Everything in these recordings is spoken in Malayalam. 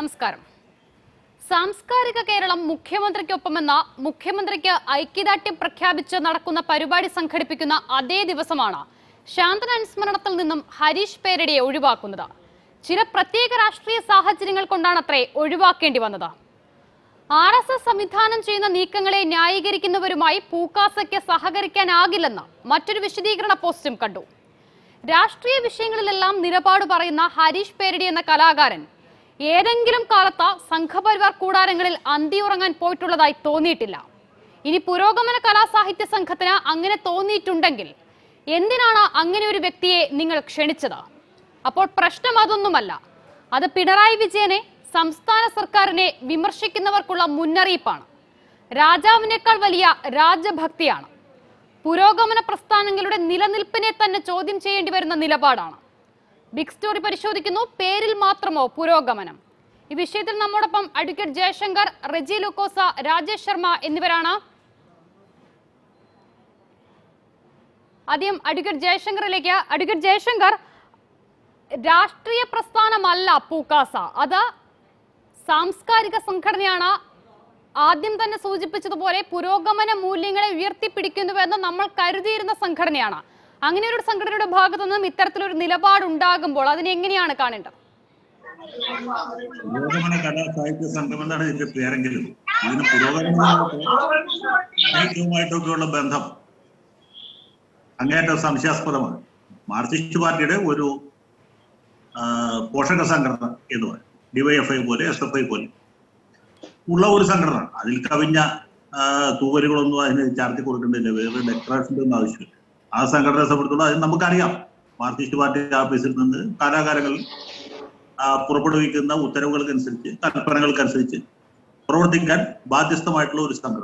നമസ്കാരം സാംസ്കാരിക കേരളം മുഖ്യമന്ത്രിക്കൊപ്പമെന്ന മുഖ്യമന്ത്രിക്ക് ഐക്യദാർഢ്യം പ്രഖ്യാപിച്ച് നടക്കുന്ന പരിപാടി സംഘടിപ്പിക്കുന്ന അതേ ദിവസമാണ് ശാന്തന അനുസ്മരണത്തിൽ നിന്നും ഹരീഷ് പേരടിയെ ഒഴിവാക്കുന്നത് ചില പ്രത്യേക രാഷ്ട്രീയ സാഹചര്യങ്ങൾ കൊണ്ടാണത്രേ ഒഴിവാക്കേണ്ടി വന്നത് ആർ എസ് എസ് സംവിധാനം ചെയ്യുന്ന നീക്കങ്ങളെ ന്യായീകരിക്കുന്നവരുമായി പൂക്കാസയ്ക്ക് സഹകരിക്കാനാകില്ലെന്ന് മറ്റൊരു വിശദീകരണ പോസ്റ്റും കണ്ടു രാഷ്ട്രീയ വിഷയങ്ങളിലെല്ലാം നിലപാട് പറയുന്ന ഹരീഷ് പേരടി എന്ന കലാകാരൻ ഏതെങ്കിലും കാലത്ത് സംഘപരിവാർ കൂടാരങ്ങളിൽ അന്തിയുറങ്ങാൻ പോയിട്ടുള്ളതായി തോന്നിയിട്ടില്ല ഇനി പുരോഗമന കലാസാഹിത്യ സംഘത്തിന് അങ്ങനെ തോന്നിയിട്ടുണ്ടെങ്കിൽ എന്തിനാണ് അങ്ങനെ ഒരു വ്യക്തിയെ നിങ്ങൾ ക്ഷണിച്ചത് അപ്പോൾ പ്രശ്നം അതൊന്നുമല്ല അത് പിണറായി വിജയനെ സംസ്ഥാന സർക്കാരിനെ വിമർശിക്കുന്നവർക്കുള്ള മുന്നറിയിപ്പാണ് രാജാവിനേക്കാൾ വലിയ രാജഭക്തിയാണ് പുരോഗമന പ്രസ്ഥാനങ്ങളുടെ നിലനിൽപ്പിനെ തന്നെ ചോദ്യം ചെയ്യേണ്ടി വരുന്ന നിലപാടാണ് ബിഗ് സ്റ്റോറി പരിശോധിക്കുന്നു പേരിൽ മാത്രമോ പുരോഗമനം ഈ വിഷയത്തിൽ നമ്മോടൊപ്പം അഡ്വക്കേറ്റ് ജയശങ്കർ റെജി ലൂക്കോസ രാജേഷ് ശർമ്മ എന്നിവരാണ് ആദ്യം അഡ്വക്കേറ്റ് ജയശങ്കറിലേക്ക് അഡ്വക്കേറ്റ് ജയശങ്കർ രാഷ്ട്രീയ പ്രസ്ഥാനമല്ല പൂക്കാസ അത് സാംസ്കാരിക സംഘടനയാണ് ആദ്യം തന്നെ സൂചിപ്പിച്ചതുപോലെ പുരോഗമന മൂല്യങ്ങളെ ഉയർത്തിപ്പിടിക്കുന്നുവെന്ന് നമ്മൾ കരുതിയിരുന്ന സംഘടനയാണ് അങ്ങനെ ഒരു സംഘടനയുടെ ഭാഗത്തു നിന്നും ഇത്തരത്തിലൊരു നിലപാടുണ്ടാകുമ്പോൾ അതിനെ എങ്ങനെയാണ് കാണേണ്ടത് പുരോഗമന കലാ സാഹിത്യ സംഘം എന്നാണ് ഇതിന്റെ പേരെങ്കിലും ഇതിന് പുരോഗമനവുമായിട്ട് സാഹിത്യവുമായിട്ടൊക്കെയുള്ള ബന്ധം അങ്ങേയറ്റം സംശയാസ്പദമാണ് മാർക്സിസ്റ്റ് പാർട്ടിയുടെ ഒരു ആ, പോഷക സംഘടന എന്ന് പറയും ഡിവൈഎഫ്ഐ പോലെ എസ് എഫ് ഐ പോലെ ഉള്ള ഒരു സംഘടന അതിൽ കവിഞ്ഞ ആ, തൂവലുകളൊന്നും അതിന് ചാർത്തി കൊടുക്കേണ്ടതില്ല വേറെ ഡെക്കറേഷൻ്റെ ഒന്നും ആവശ്യമില്ല ആ സംഘടനയെ സംബന്ധിച്ചുള്ള അത് നമുക്കറിയാം മാർക്സിസ്റ്റ് പാർട്ടി ഓഫീസിൽ നിന്ന് കാലാകാലങ്ങൾ ആ, പുറപ്പെടുവിക്കുന്ന ഉത്തരവുകൾക്കനുസരിച്ച് കൽപ്പനകൾക്കനുസരിച്ച് പ്രവർത്തിക്കാൻ ബാധ്യസ്ഥമായിട്ടുള്ള ഒരു സംഘടന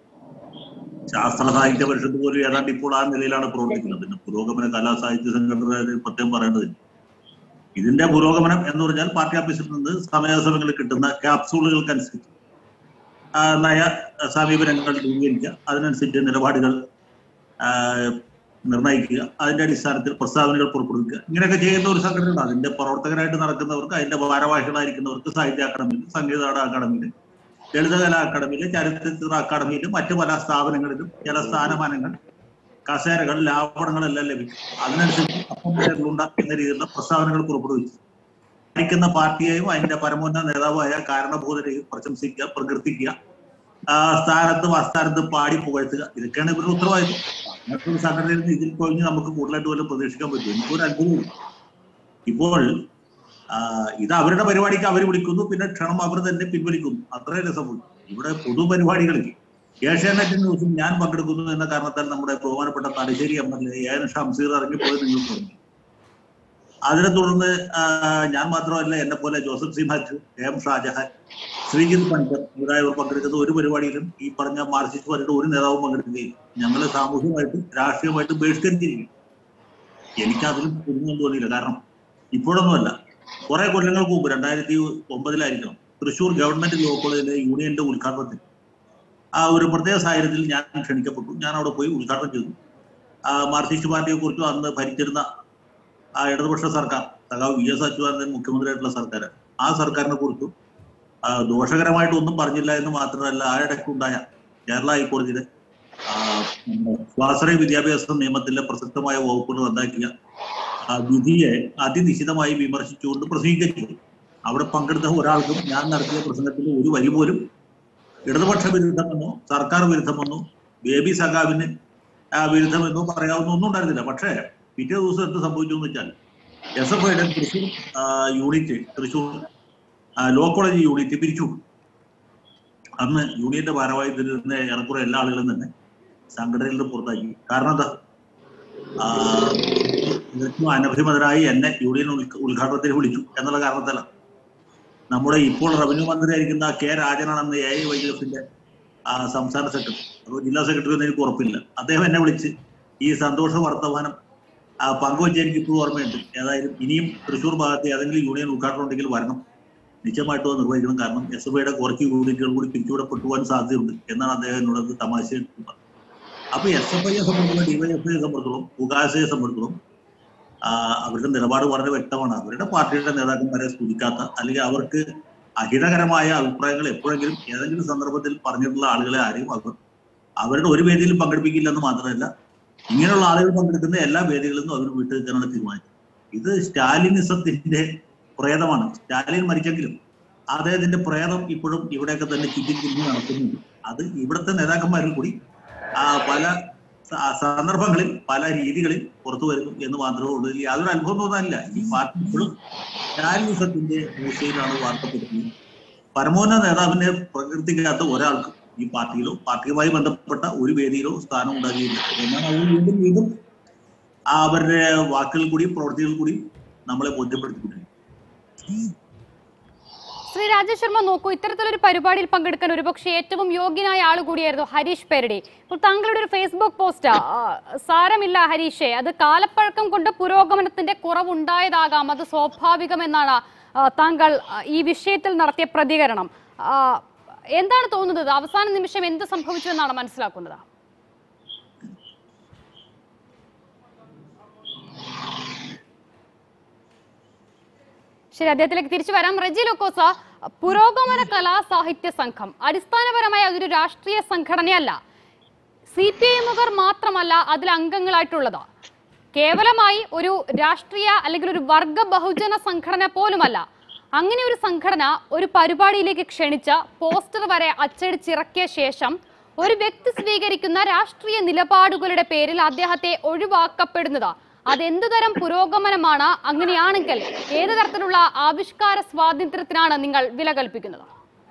ശാസ്ത്ര സാഹിത്യ പരിഷത്ത് പോലും ഏതാണ്ട് ഇപ്പോൾ ആ നിലയിലാണ് പ്രവർത്തിക്കുന്നത് പിന്നെ പുരോഗമന കലാ സാഹിത്യ സംഘടന അതിൽ പ്രത്യേകം പറയേണ്ടതില്ല ഇതിന്റെ പുരോഗമനം എന്ന് പറഞ്ഞാൽ പാർട്ടി ഓഫീസിൽ നിന്ന് സമയാസമയങ്ങളിൽ കിട്ടുന്ന ക്യാപ്സൂളുകൾക്കനുസരിച്ച് ആ, നയ സമീപനങ്ങൾ രൂപീകരിക്കുക അതിനനുസരിച്ച് നിലപാടുകൾ ആ, നിർണ്ണയിക്കുക അതിന്റെ അടിസ്ഥാനത്തിൽ പ്രസ്താവനകൾ പുറപ്പെടുവിക്കുക ഇങ്ങനെയൊക്കെ ചെയ്യുന്ന ഒരു സംഘടനയാണ് അതിന്റെ പ്രവർത്തകരായിട്ട് നടക്കുന്നവർക്ക് അതിന്റെ ഭാരവാഹികളായിരിക്കുന്നവർക്ക് സാഹിത്യ അക്കാദമിയിൽ സംഗീത നാടക അക്കാദമിയിൽ ലളിതകലാ അക്കാദമിയിൽ ചരിത്ര അക്കാദമിയിലും മറ്റു പല സ്ഥാപനങ്ങളിലും ചില സ്ഥാനമാനങ്ങൾ കസേരകൾ ലാഭങ്ങളെല്ലാം ലഭിക്കും അതിനനുസരിച്ച് അപ്പം മുതലുണ്ട എന്ന രീതിയിലുള്ള പ്രസ്താവനകൾ പുറപ്പെടുവിച്ചു ഭരിക്കുന്ന പാർട്ടിയെയും അതിന്റെ പരമോന്നത നേതാവായ കാരണഭൂതരെയും പ്രശംസിക്കുക പ്രകീർത്തിക്കുക ആ സ്ഥാനത്തും അസ്ഥാനത്തും പാടി പുകഴ്ത്തുക ഇതൊക്കെയാണ് ഇവരുടെ ഉത്തരവാദിത്വം മറ്റൊരു സംഘടനയിൽ നിന്ന് ഇതിൽ കഴിഞ്ഞ് നമുക്ക് കൂടുതലായിട്ട് വല്ലതും പ്രതീക്ഷിക്കാൻ പറ്റും എനിക്കൊരു അത്ഭുതമില്ല ഇപ്പോൾ ആ, ഇത് അവരുടെ പരിപാടിക്ക് അവർ വിളിക്കുന്നു പിന്നെ ക്ഷണം അവർ തന്നെ പിൻവലിക്കുന്നു അത്രേ രസമുള്ളൂ ഇവിടെ പൊതുപരിപാടികളിൽ ഏഷ്യാനെറ്റ് ന്യൂസിൽ ഞാൻ പങ്കെടുക്കുന്നു എന്ന കാരണത്താൽ നമ്മുടെ ബഹുമാനപ്പെട്ട Thalassery M L A N Shamseer ഇറങ്ങിപ്പോയത് നിങ്ങൾക്ക് പറഞ്ഞു അതിനെ തുടർന്ന് ആ, ഞാൻ മാത്രമല്ല എന്നെ പോലെ ജോസഫ് സി മാത്യു എം ഷാജഹാൻ ശ്രീജിത് പണിക്കർ മുതലായവർ പങ്കെടുക്കുന്ന ഒരു പരിപാടിയിലും ഈ പറഞ്ഞ മാർക്സിസ്റ്റ് പാർട്ടിയുടെ ഒരു നേതാവും പങ്കെടുക്കുകയില്ല ഞങ്ങൾ സാമൂഹികമായിട്ടും രാഷ്ട്രീയമായിട്ടും ബഹിഷ്കരിച്ചിരിക്കും എനിക്ക് അതിലും പുതുമൊന്നും തോന്നിയില്ല കാരണം ഇപ്പോഴൊന്നുമല്ല കുറെ കൊല്ലങ്ങൾക്ക് മുമ്പ് രണ്ടായിരത്തി ഒമ്പതിലായിരിക്കണം തൃശൂർ ഗവൺമെന്റ് ലോ കോളേജിലെ യൂണിയന്റെ ഉദ്ഘാടനത്തിൽ ആ ഒരു പ്രത്യേക സാഹചര്യത്തിൽ ഞാൻ ക്ഷണിക്കപ്പെട്ടു ഞാൻ അവിടെ പോയി ഉദ്ഘാടനം ചെയ്തു ആ മാർക്സിസ്റ്റ് പാർട്ടിയെ കുറിച്ചും അന്ന് ഭരിച്ചിരുന്ന ആ ഇടതുപക്ഷ സർക്കാർ സഖാവ് വി എസ് അച്യുതാനന്ദൻ മുഖ്യമന്ത്രിയായിട്ടുള്ള സർക്കാർ ആ സർക്കാരിനെ കുറിച്ചും ആ, ദോഷകരമായിട്ടൊന്നും പറഞ്ഞില്ല എന്ന് മാത്രമല്ല ആ ഇടയ്ക്കുണ്ടായ കേരള ഹൈക്കോടതിയുടെ ആ, നമ്മുടെ സ്വാശ്രയ വിദ്യാഭ്യാസ നിയമത്തിലെ പ്രസക്തമായ വകുപ്പുകൾ റദ്ദാക്കിയ ആ വിധിയെ അതിനിശിതമായി വിമർശിച്ചുകൊണ്ട് പ്രസംഗിച്ചു അവിടെ പങ്കെടുത്ത ഒരാൾക്കും ഞാൻ നടത്തിയ പ്രസംഗത്തിൽ ഒരു വരി പോലും ഇടതുപക്ഷ വിരുദ്ധമെന്നോ സർക്കാർ വിരുദ്ധമെന്നോ ബേബി സഖാവിന് ആ, വിരുദ്ധമെന്നോ പറയാവുന്ന ഒന്നും ഉണ്ടായിരുന്നില്ല പക്ഷേ പിറ്റേ ദിവസം എന്ത് സംഭവിച്ചു എന്ന് വെച്ചാൽ എസ് എഫ് ഐയുടെ തൃശൂർ ആ, യൂണിറ്റ് തൃശൂർ ആ, ലോ കോളേജ് യൂണിറ്റ് പിരിച്ചു അന്ന് യൂണിയന്റെ ഭാരവാഹിത്തരുന്ന ഏറെക്കുറെ എല്ലാ ആളുകളും തന്നെ സംഘടനയിൽ നിന്ന് പുറത്താക്കി കാരണം എന്താ ആ, തികച്ചും അനഭിമതരായി എന്നെ യൂണിയൻ ഉദ്ഘ- ഉദ്ഘാടനത്തിന് വിളിച്ചു എന്നുള്ള കാരണത്തല്ല നമ്മുടെ ഇപ്പോൾ റവന്യൂ മന്ത്രിയായിരിക്കുന്ന കെ രാജനാണെന്ന് എ ഐ വൈ എഫിന്റെ സംസ്ഥാന സെക്രട്ടറി അപ്പോൾ ജില്ലാ സെക്രട്ടറി എന്ന് എനിക്ക് ഉറപ്പില്ല അദ്ദേഹം എന്നെ വിളിച്ച് ഈ സന്തോഷ വർത്തമാനം ആ, പങ്കുവെച്ച എനിക്ക് ഇപ്പോഴും ഓർമ്മയുണ്ട് ഏതായാലും ഇനിയും തൃശ്ശൂർ ഭാഗത്ത് ഏതെങ്കിലും യൂണിയൻ ഉദ്ഘാടനം ഉണ്ടെങ്കിൽ വരണം നിശ്ചയമായിട്ടും അത് നിർവഹിക്കണം കാരണം എസ് എഫ് ഐയുടെ കുറച്ച് യൂണിറ്റുകൾ കൂടി പിരിച്ചുവിടപ്പെട്ടു പോകാൻ സാധ്യതയുണ്ട് എന്നാണ് അദ്ദേഹം എന്നോട് തമാശ പറഞ്ഞത് അപ്പൊ എസ് എഫ് ഐയെ സംബന്ധിച്ചിടത്തോളം ഡിവൈഎഫ്ഐയെ സംബന്ധിച്ചിടത്തോളം ഉഗാസയെ സംബന്ധിച്ചിടത്തോളം ആ, അവരുടെ നിലപാട് വളരെ വ്യക്തമാണ് അവരുടെ പാർട്ടിയുടെ നേതാക്കന്മാരെ സ്തുതിക്കാത്ത അല്ലെങ്കിൽ അവർക്ക് അഹിതകരമായ അഭിപ്രായങ്ങൾ എപ്പോഴെങ്കിലും ഏതെങ്കിലും സന്ദർഭത്തിൽ പറഞ്ഞിട്ടുള്ള ആളുകളെ ആരെയും അവർ അവരുടെ ഒരു വേദിയിലും പങ്കെടുപ്പിക്കില്ലെന്ന് മാത്രമല്ല ഇങ്ങനെയുള്ള ആളുകൾ പങ്കെടുക്കുന്ന എല്ലാ വേദികളിൽ നിന്നും അവർ വിട്ടുനിൽക്കാനാണ് തീരുമാനിച്ചത് ഇത് സ്റ്റാലിനിസത്തിന്റെ പ്രേതമാണ് സ്റ്റാലിൻ മരിച്ചെങ്കിലും അദ്ദേഹത്തിന്റെ പ്രേതം ഇപ്പോഴും ഇവിടെയൊക്കെ തന്നെ ചുറ്റി ചുറ്റി നടക്കുന്നുണ്ട് അത് ഇവിടുത്തെ നേതാക്കന്മാരിൽ കൂടി ആ പല സ- സന്ദർഭങ്ങളിൽ പല രീതികളിൽ പുറത്തു വരുന്നു എന്ന് മാത്രമേ ഉള്ളൂ ഇതിൽ യാതൊരു അനുഭവം തോന്നാനില്ല ഈ പാർട്ടി ഇപ്പോഴും സ്റ്റാലിനിസത്തിന്റെ മൂസയിലാണ് വാർത്തപ്പെടുത്തുന്നത് പരമോന്നത നേതാവിനെ പ്രകീർത്തിക്കാത്ത ഒരാൾക്കും ഈ പാർട്ടിയിലോ പാർട്ടിയുമായി ബന്ധപ്പെട്ട ഒരു വേദിയിലോ സ്ഥാനം ഉണ്ടാകുകയില്ല എന്നാണ് അവർ വീണ്ടും വീണ്ടും ആ അവരുടെ വാക്കുകൾ കൂടി പ്രവൃത്തികൾ കൂടി നമ്മളെ ബോധ്യപ്പെടുത്തിക്കൊണ്ടിരിക്കുന്നത് ശ്രീ രാജേഷ് ശർമ്മ നോക്കൂ ഇത്തരത്തിലൊരു പരിപാടിയിൽ പങ്കെടുക്കാൻ ഒരുപക്ഷെ ഏറ്റവും യോഗ്യനായ ആൾ കൂടിയായിരുന്നു ഹരീഷ് പേരടി ഇപ്പോൾ താങ്കളുടെ ഒരു ഫേസ്ബുക്ക് പോസ്റ്റ് സാരമില്ല ഹരീഷെ അത് കാലപ്പഴക്കം കൊണ്ട് പുരോഗമനത്തിന്റെ കുറവുണ്ടായതാകാം അത് സ്വാഭാവികമെന്നാണ് ആ, താങ്കൾ ആ, ഈ വിഷയത്തിൽ നടത്തിയ പ്രതികരണം ആ, എന്താണ് തോന്നുന്നത് അവസാന നിമിഷം എന്ത് സംഭവിച്ചു എന്നാണ് മനസ്സിലാക്കുന്നത് ശരി അദ്ദേഹത്തിലേക്ക് തിരിച്ചു വരാം റെജി ലൊക്കോസ പുരോഗമന കലാ സാഹിത്യ സംഘം അടിസ്ഥാനപരമായി അതൊരു രാഷ്ട്രീയ സംഘടനയല്ല സി പി എമ്മുകാർ മാത്രമല്ല അതിൽ അംഗങ്ങളായിട്ടുള്ളത് കേവലമായി ഒരു രാഷ്ട്രീയ അല്ലെങ്കിൽ ഒരു വർഗ ബഹുജന സംഘടന പോലുമല്ല അങ്ങനെ ഒരു സംഘടന ഒരു പരിപാടിയിലേക്ക് ക്ഷണിച്ച പോസ്റ്റർ വരെ അച്ചടിച്ചിറക്കിയ ശേഷം ഒരു വ്യക്തി സ്വീകരിക്കുന്ന രാഷ്ട്രീയ നിലപാടുകളുടെ പേരിൽ അദ്ദേഹത്തെ ഒഴിവാക്കപ്പെടുന്നത് അതെന്തു തരം പുരോഗമനമാണ് അങ്ങനെയാണെങ്കിൽ ഏത് തരത്തിലുള്ള ആവിഷ്കാര സ്വാതന്ത്ര്യത്തിനാണ് നിങ്ങൾ വില കൽപ്പിക്കുന്നത്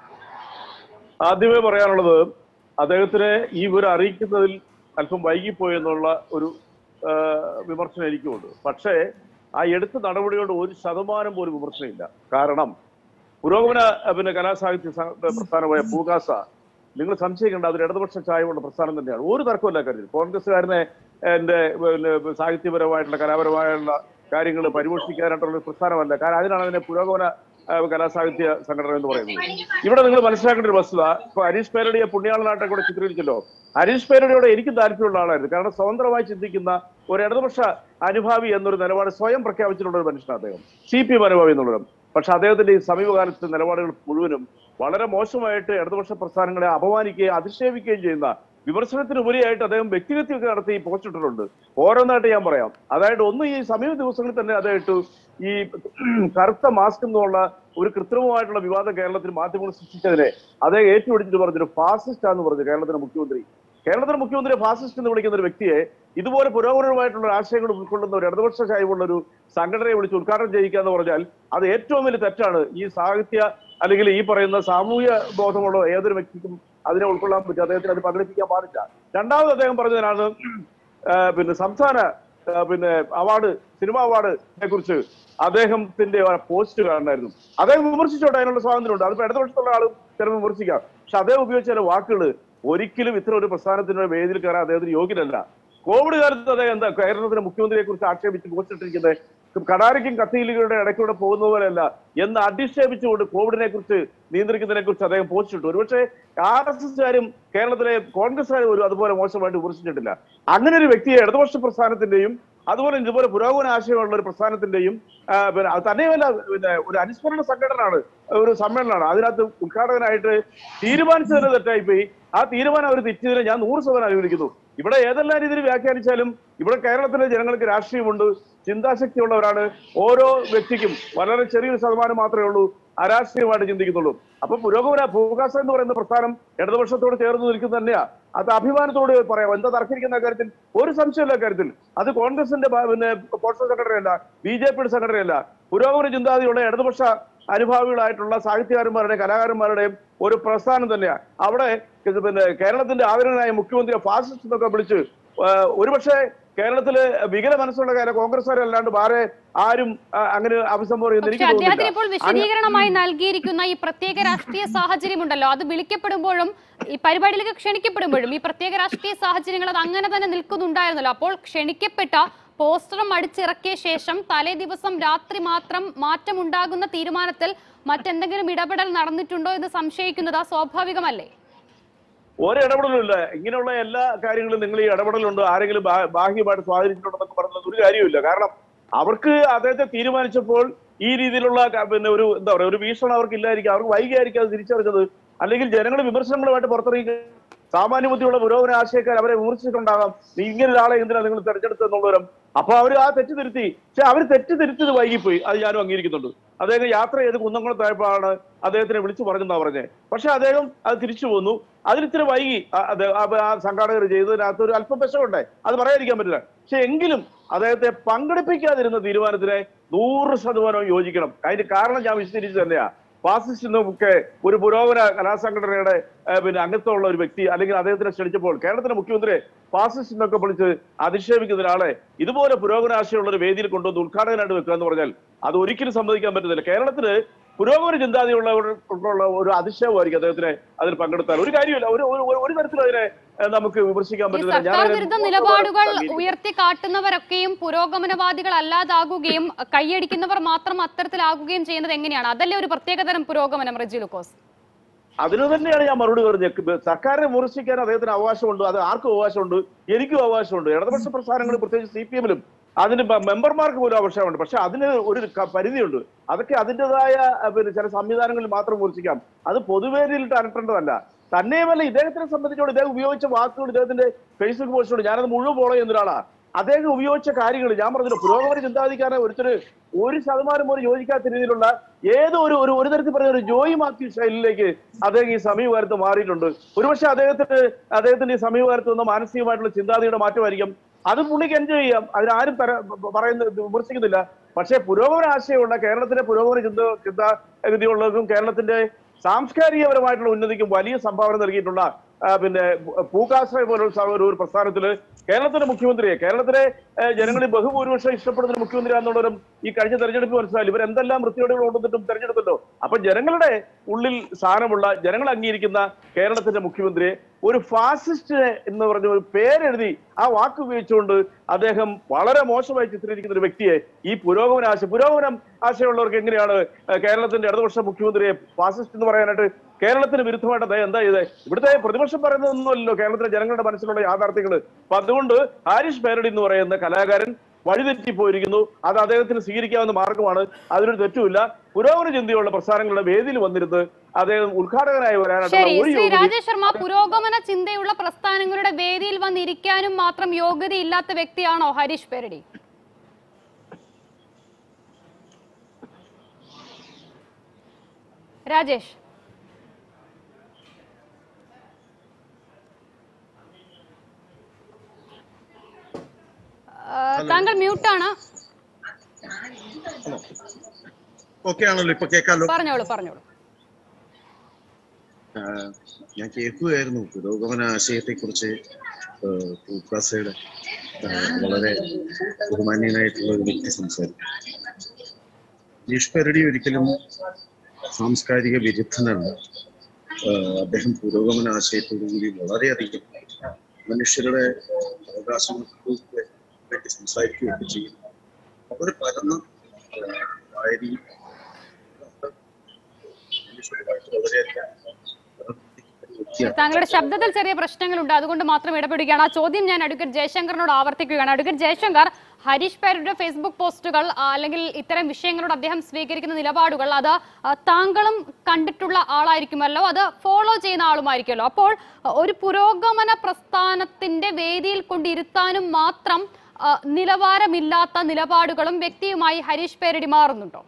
ആദ്യമേ പറയാനുള്ളത് അദ്ദേഹത്തിനെ ഈ വിവരം അറിയിക്കുന്നതിൽ അല്പം വൈകിപ്പോയി എന്നുള്ള ഒരു ആ, വിമർശനം എനിക്കുമുണ്ട് പക്ഷേ ആ എടുത്ത നടപടികളുടെ ഒരു ശതമാനം പോലും വിമർശനമില്ല കാരണം പുരോഗമന ആ, പിന്നെ കലാസാഹിത്യ സ- പ്രസ്ഥാനമായ പൂകാസ നിങ്ങൾ സംശയിക്കേണ്ട അതൊരു ഇടതുപക്ഷ ചായവുള്ള പ്രസ്ഥാനം തന്നെയാണ് ഒരു തർക്കമില്ല കാര്യത്തിൽ കോൺഗ്രസ്സുകാരനെ എന്റെ പിന്നെ സാഹിത്യപരമായിട്ടുള്ള കലാപരമായുള്ള കാര്യങ്ങൾ പരിപോഷിക്കാനായിട്ടുള്ള ഒരു പ്രസ്ഥാനമല്ല കാരണം അതിനാണ് അതിനെ പുരോഗമന ആ, കലാസാഹിത്യ സംഘടന എന്ന് പറയുന്നത് ഇവിടെ നിങ്ങൾ മനസ്സിലാക്കേണ്ട ഒരു വസ്തുത ഇപ്പൊ ഹരീഷ് പേരടിയെ പുണ്യാളനാട്ടെ കൂടെ ചിത്രീകരിച്ചല്ലോ ഹരീഷ് പേരടിയോട് എനിക്ക് താല്പര്യമുള്ള ആളായിരുന്നു കാരണം സ്വതന്ത്രമായി ചിന്തിക്കുന്ന ഒരു ഇടതുപക്ഷ അനുഭാവി എന്നൊരു നിലപാട് സ്വയം പ്രഖ്യാപിച്ചിട്ടുള്ള ഒരു മനുഷ്യനാണ് അദ്ദേഹം സി പി എം അനുഭാവി എന്നുള്ളതും പക്ഷെ അദ്ദേഹത്തിന്റെ ഈ സമീപകാലത്തെ നിലപാടുകൾ മുഴുവനും വളരെ മോശമായിട്ട് ഇടതുപക്ഷ പ്രസ്ഥാനങ്ങളെ അപമാനിക്കുകയും അധിക്ഷേപിക്കുകയും ചെയ്യുന്ന വിമർശനത്തിനുപരിയായിട്ട് അദ്ദേഹം വ്യക്തിഗതയൊക്കെ നടത്തി പോസ്റ്റ് ഇട്ടിട്ടുണ്ട് ഓരോന്നായിട്ട് ഞാൻ പറയാം അതായത് ഒന്ന് ഈ സമീപ ദിവസങ്ങളിൽ തന്നെ അദ്ദേഹം ഈ കറുത്ത മാസ്ക് എന്നുള്ള ഒരു കൃത്രിമമായിട്ടുള്ള വിവാദം കേരളത്തിൽ മാധ്യമങ്ങൾ സൃഷ്ടിച്ചതിനെ അദ്ദേഹം ഏറ്റുപിടിച്ചിട്ട് പറഞ്ഞൊരു ഫാസിസ്റ്റ് ആണെന്ന് പറഞ്ഞു കേരളത്തിലെ മുഖ്യമന്ത്രി കേരളത്തിലെ മുഖ്യമന്ത്രി ഫാസിസ്റ്റ് എന്ന് വിളിക്കുന്ന ഒരു വ്യക്തിയെ ഇതുപോലെ പുരോഗമനമായിട്ടുള്ള ആശയങ്ങൾ ഉൾക്കൊള്ളുന്ന ഒരു ഇടതുപക്ഷ ചായവുള്ള ഒരു സംഘടനയെ വിളിച്ച് ഉദ്ഘാടനം ചെയ്യിക്കുക എന്ന് പറഞ്ഞാൽ അത് ഏറ്റവും വലിയ തെറ്റാണ് ഈ സാഹിത്യ അല്ലെങ്കിൽ ഈ പറയുന്ന സാമൂഹ്യ ബോധമുള്ള ഏതൊരു വ്യക്തിക്കും അതിനെ ഉൾക്കൊള്ളാൻ പറ്റും അദ്ദേഹത്തിന് അത് പങ്കെടുപ്പിക്കാൻ പാടില്ല രണ്ടാമത് അദ്ദേഹം പറഞ്ഞതിനാണ് ആ, പിന്നെ സംസ്ഥാന ആ, പിന്നെ അവാർഡ് സിനിമ അവാർഡിനെ കുറിച്ച് അദ്ദേഹത്തിന്റെ പോസ്റ്റ് കാണണമായിരുന്നു അദ്ദേഹം വിമർശിച്ചോട്ടെ അതിനുള്ള സ്വാതന്ത്ര്യമുണ്ട് അതിപ്പോ ഇടതുപക്ഷത്തുള്ള ആളും ചിലപ്പോൾ വിമർശിക്കാം പക്ഷെ അദ്ദേഹം ഉപയോഗിച്ച ചില വാക്കുകൾ ഒരിക്കലും ഇത്തരം ഒരു പ്രസ്ഥാനത്തിന്റെ വേദിയിൽ കയറാൻ അദ്ദേഹത്തിന് യോഗ്യനല്ല കോവിഡ് കാലത്ത് അദ്ദേഹം എന്താ കേരളത്തിലെ മുഖ്യമന്ത്രിയെ കുറിച്ച് ആക്ഷേപിച്ച് പോസ്റ്റ് ഇട്ടിരിക്കുന്നത് കടാരിക്കും കത്തീലുകളുടെ ഇടയ്ക്കൂടെ പോകുന്ന പോലെയല്ല എന്ന് അധിക്ഷേപിച്ചുകൊണ്ട് കോവിഡിനെ കുറിച്ച് നിയന്ത്രിക്കുന്നതിനെ കുറിച്ച് അദ്ദേഹം പോസ്റ്റ് ഇട്ടു ഒരുപക്ഷെ ആർ എസ് എസ്കാരും കേരളത്തിലെ കോൺഗ്രസ്സുകാരും ഒരു അതുപോലെ മോശമായിട്ട് വിമർശിച്ചിട്ടില്ല അങ്ങനെ ഒരു വ്യക്തിയെ ഇടതുപക്ഷ പ്രസ്ഥാനത്തിന്റെയും അതുപോലെ ഇതുപോലെ പുരോഗമന ആശയമുള്ള ഒരു പ്രസ്ഥാനത്തിന്റെയും ആ, പിന്നെ അത് തന്നെയുമല്ല പിന്നെ ഒരു അനുസ്മരണ സംഘടനയാണ് ഒരു സമ്മേളനമാണ് അതിനകത്ത് ഉദ്ഘാടകനായിട്ട് തീരുമാനിച്ചതിന് തെറ്റായിപ്പോയി ആ തീരുമാനം അവർ തെറ്റിയതിനെ ഞാൻ നൂറ് ശതമാനം അനുകൂലിക്കുന്നു ഇവിടെ ഏതെല്ലാം രീതിയിൽ വ്യാഖ്യാനിച്ചാലും ഇവിടെ കേരളത്തിലെ ജനങ്ങൾക്ക് രാഷ്ട്രീയമുണ്ട് ചിന്താശക്തിയുള്ളവരാണ് ഓരോ വ്യക്തിക്കും വളരെ ചെറിയൊരു ശതമാനം മാത്രമേ ഉള്ളൂ അരാഷ്ട്രീയമായിട്ട് ചിന്തിക്കുന്നുള്ളൂ അപ്പൊ പുരോഗമന ഭൂകാസ എന്ന് പറയുന്ന പ്രസ്ഥാനം ഇടതുപക്ഷത്തോട് ചേർന്ന് നിൽക്കുന്നത് തന്നെയാ അത് അഭിമാനത്തോട് പറയാം എന്താ തർക്കിക്കുന്ന കാര്യത്തിൽ ഒരു സംശയമില്ല കാര്യത്തിൽ അത് കോൺഗ്രസിന്റെ ഭാ- പിന്നെ പോഷക സംഘടനയല്ല ബി ജെ പിയുടെ സംഘടനയല്ല പുരോഗമന ചിന്താഗതിയുള്ള ഇടതുപക്ഷ അനുഭാവികളായിട്ടുള്ള സാഹിത്യകാരന്മാരുടെയും കലാകാരന്മാരുടെയും ഒരു പ്രസ്ഥാനം തന്നെയാണ് അവിടെ ഇത് പിന്നെ കേരളത്തിന്റെ ആദരണീയനായ മുഖ്യമന്ത്രിയെ ഫാസിസ്റ്റ് എന്നൊക്കെ വിളിച്ച് ആ, ഒരുപക്ഷെ കേരളത്തില് വികല മനസ്സുള്ള കാര്യം കോൺഗ്രസ്സുകാരല്ലാണ്ട് വേറെ ആരും ആ, അങ്ങനെ അഭിസംബോധന ചെയ്യുന്ന പക്ഷെ എനിക്ക് അദ്ദേഹത്തിന് ഇപ്പോൾ തോന്നുന്നില്ല അങ്ങ- വിശദീകരണമായി നൽകിയിരിക്കുന്ന ഈ പ്രത്യേക രാഷ്ട്രീയ സാഹചര്യമുണ്ടല്ലോ അത് വിളിക്കപ്പെടുമ്പോഴും ഈ പരിപാടിയിലേക്ക് ക്ഷണിക്കപ്പെടുമ്പോഴും ഈ പ്രത്യേക രാഷ്ട്രീയ സാഹചര്യങ്ങൾ അത് അങ്ങനെ തന്നെ നിൽക്കുന്നുണ്ടായിരുന്നല്ലോ അപ്പോൾ ക്ഷണിക്കപ്പെട്ട പോസ്റ്ററും അടിച്ചിറക്കിയ ശേഷം തലേ ദിവസം രാത്രി മാത്രം മാറ്റമുണ്ടാകുന്ന തീരുമാനത്തിൽ മറ്റെന്തെങ്കിലും ഇടപെടൽ നടന്നിട്ടുണ്ടോ എന്ന് സംശയിക്കുന്നത് സ്വാഭാവികമല്ലേ ഒരു ഇടപെടലുമില്ല ഇങ്ങനെയുള്ള എല്ലാ കാര്യങ്ങളും നിങ്ങൾ ഈ ഇടപെടലുണ്ട് ആരെങ്കിലും ബാ- ബാഹ്യമായിട്ട് സ്വാധീനിച്ചിട്ടുണ്ടെന്നൊക്കെ പറഞ്ഞത് ഒരു കാര്യമില്ല കാരണം അവർക്ക് അദ്ദേഹത്തെ തീരുമാനിച്ചപ്പോൾ ഈ രീതിയിലുള്ള ക- പിന്നെ ഒരു എന്താ പറയുക ഒരു വീക്ഷണം അവർക്ക് ഇല്ലായിരിക്കും അവർക്ക് വൈകിയായിരിക്കും അത് തിരിച്ചറിഞ്ഞത് അല്ലെങ്കിൽ ജനങ്ങൾ വിമർശനങ്ങളുമായിട്ട് പുറത്തിറങ്ങി സാമാന്യ ബുദ്ധിയുള്ള പുരോഗമന ആശയക്കാർ അവരെ വിമർശിച്ചിട്ടുണ്ടാകാം നീ ഇങ്ങനെ ഒരാളെ എന്തിനാ നിങ്ങൾ തെരഞ്ഞെടുത്തെന്നുള്ളവരും അപ്പൊ അവർ ആ തെറ്റ് തിരുത്തി പക്ഷെ അവർ തെറ്റ് തിരുത്തിയത് വൈകിപ്പോയി അത് ഞാനും അംഗീകരിക്കുന്നുണ്ട് അദ്ദേഹം യാത്ര ചെയ്ത് കുന്നംകുളത്തായപ്പോഴാണ് അദ്ദേഹത്തിനെ വിളിച്ചു പറഞ്ഞെന്നാ പറഞ്ഞത് പക്ഷെ അദ്ദേഹം അത് തിരിച്ചു പോന്നു അതിലിത്തിരി വൈകി ആ- അത് ആ- ആ സംഘാടകർ ചെയ്തതിനകത്ത് ഒരു അല്പം വിഷമുണ്ടേ അത് പറയാതിരിക്കാൻ പറ്റില്ല പക്ഷെ എങ്കിലും അദ്ദേഹത്തെ പങ്കെടുപ്പിക്കാതിരുന്ന തീരുമാനത്തിനെ നൂറ് ശതമാനവും യോജിക്കണം അതിന്റെ കാരണം ഞാൻ വിശദീകരിച്ചു തന്നെയാ ഫാസിസ്റ്റ് എന്നൊക്കെ ഒരു പുരോഗമന കലാസംഘടനയുടെ ഏഹ്, പിന്നെ അംഗത്വമുള്ള ഒരു വ്യക്തി അല്ലെങ്കിൽ അദ്ദേഹത്തിനെ ക്ഷണിച്ചപ്പോൾ കേരളത്തിലെ മുഖ്യമന്ത്രി ഫാസിസ്റ്റ് എന്നൊക്കെ വിളിച്ച് അധിക്ഷേപിക്കുന്ന ഒരാളെ ഇതുപോലെ പുരോഗമനാശയമുള്ള ഒരു വേദിയിൽ കൊണ്ടുവന്ന് ഉദ്ഘാടകനായിട്ട് വെക്കുക എന്ന് പറഞ്ഞാൽ അത് ഒരിക്കലും സമ്മതിക്കാൻ പറ്റുന്നില്ല കേരളത്തില് പുരോഗമന ചിന്താഗതിയുള്ള ഉള്ള ഒരു അതിശയമായിരിക്കും അദ്ദേഹത്തിനെ അതിൽ പങ്കെടുത്താൽ ഒരു കാര്യമില്ല ഒരു ഒരു- ഒരു തരത്തിലും അതിനെ ഏഹ്, നമുക്ക് വിമർശിക്കാൻ ഈ പറ്റുന്നില്ല സർക്കാർ ഞാനതിനെ വിരുദ്ധ പൂർണ്ണമായും നിലപാടുകൾ അംഗീകരിക്കുന്നു. ഉയർത്തി കാട്ടുന്നവരൊക്കെയും പുരോഗമനവാദികൾ അല്ലാതാകുകയും കൈയടിക്കുന്നവർ മാത്രം അത്തരത്തിലാകുകയും ചെയ്യുന്നത് എങ്ങനെയാണ് അതല്ലേ ഒരു പ്രത്യേകതരം പുരോഗമനം റെജി ലുക്കോസ് അതിന് തന്നെയാണ് ഞാൻ മറുപടി പറഞ്ഞത് സർക്കാരിനെ വിമർശിക്കാൻ അദ്ദേഹത്തിന് അവകാശമുണ്ട് അത് ആർക്കും അവകാശമുണ്ട് എനിക്കും അവകാശമുണ്ട് ഇടതുപക്ഷ പ്രസ്ഥാനങ്ങൾ പ്രത്യേകിച്ച് സി പി എമ്മിലും അതിന് മ- മെമ്പർമാർക്ക് പോലും അവകാശമുണ്ട് പക്ഷെ അതിന് ഒരു ക- പരിധിയുണ്ട് അതൊക്കെ അതിൻ്റെതായ അഹ്, പിന്നെ ചില സംവിധാനങ്ങളിൽ മാത്രം വിമർശിക്കാം അത് പൊതുവേദിയിലിട്ട് അലട്ടേണ്ടതല്ല തന്നെയുമല്ല ഇദ്ദേഹത്തിനെ സംബന്ധിച്ചോട് ഇദ്ദേഹം ഉപയോഗിച്ച വാക്കുകൾ ഇദ്ദേഹത്തിന്റെ ഫേസ്ബുക്ക് പോസ്റ്റിലൂടെ ഞാനത് മുഴുവൻ ഫോളോ ചെയ്യുന്ന ഒരാളാ അദ്ദേഹം ഉപയോഗിച്ച കാര്യങ്ങൾ ഞാൻ പറഞ്ഞല്ലോ പുരോഗമന ചിന്താഗതിക്കാരൻ ഒരുത്തര് ഒരു ശതമാനം പോലും യോജിക്കാത്ത രീതിയിലുള്ള ഏതോ ഒരു ഒരു ഒരു തരത്തിൽ പറഞ്ഞ ഒരു ജോയി മാത്യു ശൈലിയിലേക്ക് അദ്ദേഹം ഈ സമീപകാലത്ത് മാറിയിട്ടുണ്ട് ഒരുപക്ഷെ അദ്ദേഹത്തിന് അദ്ദേഹത്തിന്റെ ഈ സമീപകാലത്ത് വന്ന മാനസികമായിട്ടുള്ള ചിന്താഗതിയുടെ മാറ്റമായിരിക്കും അത് പുള്ളിക്ക് എൻജോയ് ചെയ്യാം അതിനാരും തര പറയുന്ന വിമർശിക്കുന്നില്ല പക്ഷേ പുരോഗമന ആശയമുള്ള കേരളത്തിലെ പുരോഗമന ചിന്ത ചിന്താഗതിയുള്ളവർക്കും കേരളത്തിന്റെ സാംസ്കാരികപരമായിട്ടുള്ള ഉന്നതിക്കും വലിയ സംഭാവന നൽകിയിട്ടുള്ള ആ, പിന്നെ പൂക്കാശ്രയ പോലുള്ള സ- ഒരു ഒരു പ്രസ്ഥാനത്തില് കേരളത്തിന്റെ മുഖ്യമന്ത്രിയെ കേരളത്തിലെ ഏ, ജനങ്ങളിൽ ബഹുഭൂരിപക്ഷം ഇഷ്ടപ്പെടുന്ന ഒരു മുഖ്യമന്ത്രിയാണെന്നുള്ളവരും ഈ കഴിഞ്ഞ തെരഞ്ഞെടുപ്പ് മനസ്സിലായി ഇവർ എന്തെല്ലാം വൃത്തിയോടുകൾ കൊണ്ടുവന്നിട്ടും തെരഞ്ഞെടുത്തല്ലോ അപ്പൊ ജനങ്ങളുടെ ഉള്ളിൽ സ്ഥാനമുള്ള ജനങ്ങൾ അംഗീകരിക്കുന്ന കേരളത്തിന്റെ മുഖ്യമന്ത്രിയെ ഒരു ഫാസിസ്റ്റ് എന്ന് പറഞ്ഞ ഒരു പേരെഴുതി ആ വാക്ക് ഉപയോഗിച്ചുകൊണ്ട് അദ്ദേഹം വളരെ മോശമായി ചിത്രീകരിക്കുന്ന ഒരു വ്യക്തിയെ ഈ പുരോഗമന ആശയം പുരോഗമനം ആശയമുള്ളവർക്ക് എങ്ങനെയാണ് ഏഹ്, കേരളത്തിന്റെ ഇടതുപക്ഷ മുഖ്യമന്ത്രിയെ ഫാസിസ്റ്റ് എന്ന് പറയാനായിട്ട് കേരളത്തിന് വിരുദ്ധമായിട്ട് അദ്ദേഹം എന്താ ചെയ്തത് ഇവിടുത്തെ പ്രതിപക്ഷം പറയുന്നതൊന്നുമല്ലോ കേരളത്തിലെ ജനങ്ങളുടെ മനസ്സിലുള്ള യാഥാർത്ഥ്യങ്ങൾ അപ്പൊ അതുകൊണ്ട് ഹാരിഷ് പേരടി എന്ന് പറയുന്ന കലാകാരൻ വഴിതെറ്റി പോയിരിക്കുന്നു അത് അദ്ദേഹത്തിന് സ്വീകരിക്കാവുന്ന മാർഗമാണ് അതിനൊരു തെറ്റുമില്ല പുരോഗമന ചിന്തയുള്ള പ്രസ്ഥാനങ്ങളുടെ വേദിയിൽ വന്നിരുന്ന് അദ്ദേഹം ഉദ്ഘാടകനായി വരാനായിട്ടുള്ള ശരി ഒരു ശ്രീ യോഗ്യതയും രാജേഷ് ശർമ്മ പുരോഗമന ചിന്തയുള്ള പ്രസ്ഥാനങ്ങളുടെ വേദിയിൽ വന്നിരിക്കാനും മാത്രം യോഗ്യതയില്ലാത്ത വ്യക്തിയാണോ ഹരീഷ് പേരടി രാജേഷ് ആ, താങ്കൾ മ്യൂട്ടാണ് ഓക്കെ ആണല്ലോ ഇപ്പൊ കേൾക്കാലോ പറഞ്ഞോളൂ പറഞ്ഞോളൂ ആ, ഞാൻ കേൾക്കുകയായിരുന്നു പുരോഗമന ആശയത്തെ കുറിച്ച് പൂക്കാസയുടെ വളരെ ബഹുമാന്യനായിട്ടുള്ള ഒരു വ്യക്തി സംസാരിക്കും ജീഷ് പെരടി ഒരിക്കലും സാംസ്കാരിക വിരുദ്ധനാണ് ആ, അദ്ദേഹം പുരോഗമന ആശയത്തോടു കൂടി വളരെയധികം മനുഷ്യരുടെ അവകാശങ്ങൾക്ക് വേണ്ടി സംസാരിക്കുകയൊക്കെ ചെയ്യും അവർ പരന്ന ആ, വായനയും മനുഷ്യരുമായിട്ട് വളരെയധികം വ്യക്തിയാണ് താങ്കളുടെ ശബ്ദത്തിൽ ചെറിയ പ്രശ്നങ്ങളുണ്ട് അതുകൊണ്ട് മാത്രം ഇടപെടുകയാണ് ആ ചോദ്യം ഞാൻ അഡ്വക്കേറ്റ് ജയശങ്കറിനോട് ആവർത്തിക്കുകയാണ് അഡ്വക്കേറ്റ് ജയശങ്കർ ഹരീഷ് പേരുടെ ഫേസ്ബുക്ക് പോസ്റ്റുകൾ ആ, അല്ലെങ്കിൽ ഇത്തരം വിഷയങ്ങളോട് അദ്ദേഹം സ്വീകരിക്കുന്ന നിലപാടുകൾ അത് ആ, താങ്കളും കണ്ടിട്ടുള്ള ആളായിരിക്കുമല്ലോ അത് ഫോളോ ചെയ്യുന്ന ആളുമായിരിക്കുമല്ലോ അപ്പോൾ ആ, ഒരു പുരോഗമന പ്രസ്ഥാനത്തിന്റെ വേദിയിൽ കൊണ്ടിരുത്താനും മാത്രം ആ, നിലവാരമില്ലാത്ത നിലപാടുകളും വ്യക്തിയുമായി ഹരീഷ് പേരടി മാറുന്നുണ്ടോ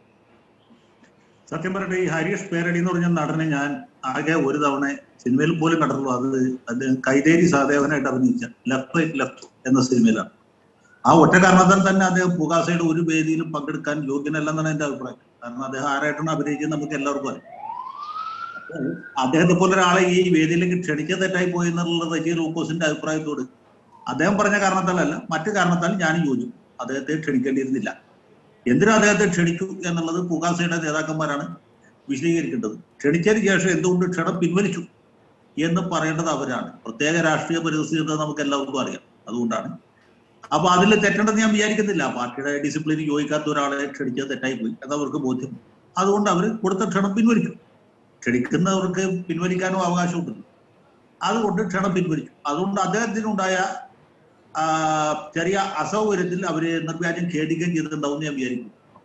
സത്യം പറയട്ടെ ഈ ഹരീഷ് പേരടി എന്ന് പറഞ്ഞ നടനെ ഞാൻ ആകെ ഒരു തവണ സിനിമയിൽ പോലും കണ്ടിട്ടുള്ളൂ അത് അദ്ദേഹം കൈതേരി സഹദേവനായിട്ട് അഭിനയിച്ച ലെഫ്റ്റ് റൈറ്റ് ലെഫ്റ്റ് എന്ന സിനിമയിലാണ് ആ ഒറ്റ കാരണത്താൽ തന്നെ അദ്ദേഹം പുകാസയുടെ ഒരു വേദിയിലും പങ്കെടുക്കാൻ യോഗ്യനല്ലെന്നാണ് എന്റെ അഭിപ്രായം കാരണം അദ്ദേഹം ആരായിട്ടാണ് അഭിനയിച്ചത് നമുക്ക് എല്ലാവർക്കും അറിയാം അപ്പോൾ അദ്ദേഹത്തെ പോലെ ഒരാളെ ഈ വേദിയിലേക്ക് ക്ഷണിച്ച തെറ്റായി പോയി എന്നുള്ള റജി ലൂക്കോസിന്റെ അഭിപ്രായത്തോട് അദ്ദേഹം പറഞ്ഞ കാരണത്താലല്ല മറ്റു കാരണത്താൽ ഞാനും യോജിക്കും അദ്ദേഹത്തെ ക്ഷണിക്കേണ്ടിയിരുന്നില്ല എന്തിനാ അദ്ദേഹത്തെ ക്ഷണിച്ചു എന്നുള്ളത് പുകാസയുടെ നേതാക്കന്മാരാണ് വിശദീകരിക്കേണ്ടത് ക്ഷണിച്ചതിന് ശേഷം എന്തുകൊണ്ട് ക്ഷണം പിൻവലിച്ചു എന്ന് പറയേണ്ടത് അവരാണ് പ്രത്യേക രാഷ്ട്രീയ പരിസ്ഥിതി എന്ന് നമുക്ക് എല്ലാവർക്കും അറിയാം അതുകൊണ്ടാണ് അപ്പൊ അതിൽ തെറ്റണ്ടെന്ന് ഞാൻ വിചാരിക്കുന്നില്ല പാർട്ടിയുടെ ഡിസിപ്ലിന് യോജിക്കാത്ത ഒരാളെ ക്ഷണിച്ചത് തെറ്റായി പോയി എന്നവർക്ക് ബോധ്യം അതുകൊണ്ട് അവർ കൊടുത്ത ക്ഷണം പിൻവലിച്ചു ക്ഷണിക്കുന്നവർക്ക് പിൻവലിക്കാനും അവകാശമുണ്ട് അതുകൊണ്ട് ക്ഷണം പിൻവലിച്ചു അതുകൊണ്ട് അദ്ദേഹത്തിനുണ്ടായ ആ, ചെറിയ അസൗകര്യത്തിൽ അവര് നിർവ്യാജം ഖേദിക്കുകയും ചെയ്തിട്ടുണ്ടാവും എന്ന് ഞാൻ വിചാരിക്കുന്നു